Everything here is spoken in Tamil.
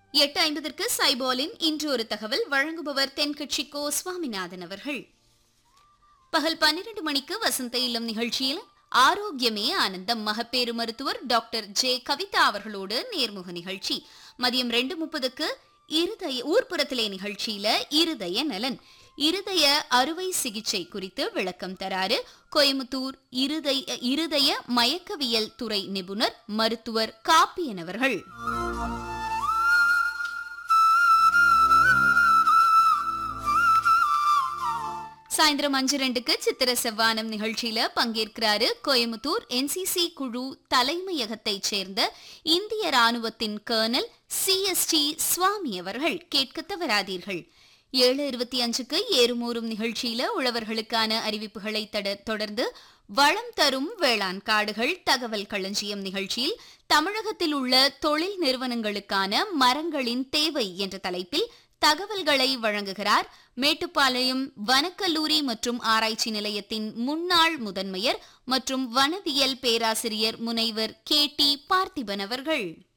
எட்டு ஐம்பதற்கு சைபாலின் இன்று ஒரு தகவல் வழங்குபவர் தென்கட்சி கோ சுவாமிநாதன் அவர்கள் பகல் பன்னிரண்டு மணிக்கு வசந்த இல்லம் நிகழ்ச்சியில் ஆரோக்கியமே ஆனந்தம் மகப்பேறு மருத்துவர் டாக்டர் ஜே கவிதா அவர்களோடு நேர்முக நிகழ்ச்சி மதியம் ரெண்டு முப்பதுக்கு இருதய ஊர்ப்புறத்திலே நிகழ்ச்சியில இருதய நலன் இருதய அறுவை சிகிச்சை குறித்து விளக்கம் தராரு கோயமுத்தூர் இருதய இருதய மயக்கவியல் துறை நிபுணர் மருத்துவர் காப்பியன் அவர்கள் சாயந்தரம் அஞ்சு ரெண்டுக்கு சித்திர செவ்வானம் நிகழ்ச்சியில பங்கேற்கிறாரு கோயமுத்தூர் என்சிசி குழு தலைமையகத்தைச் சேர்ந்த இந்திய ராணுவத்தின் கர்னல் சிஎஸ்டி சுவாமி அவர்கள் கேட்க தவறாதீர்கள் ஏழு இருபத்தி அஞ்சுக்கு ஏறுமூறும் நிகழ்ச்சியில உழவர்களுக்கான அறிவிப்புகளை தட- தொடர்ந்து வளம் தரும் வேளாண் காடுகள் தகவல் களஞ்சியம் நிகழ்ச்சியில் தமிழகத்தில் உள்ள தொழில் நிறுவனங்களுக்கான மரங்களின் தேவை என்ற தலைப்பில் தகவல்களை வழங்குகிறார் மேட்டுப்பாளையம் வனக்கல்லூரி மற்றும் ஆராய்ச்சி நிலையத்தின் முன்னாள் முதன்மையர் மற்றும் வனவியல் பேராசிரியர் முனைவர் கே டி பார்த்திபன் அவர்கள்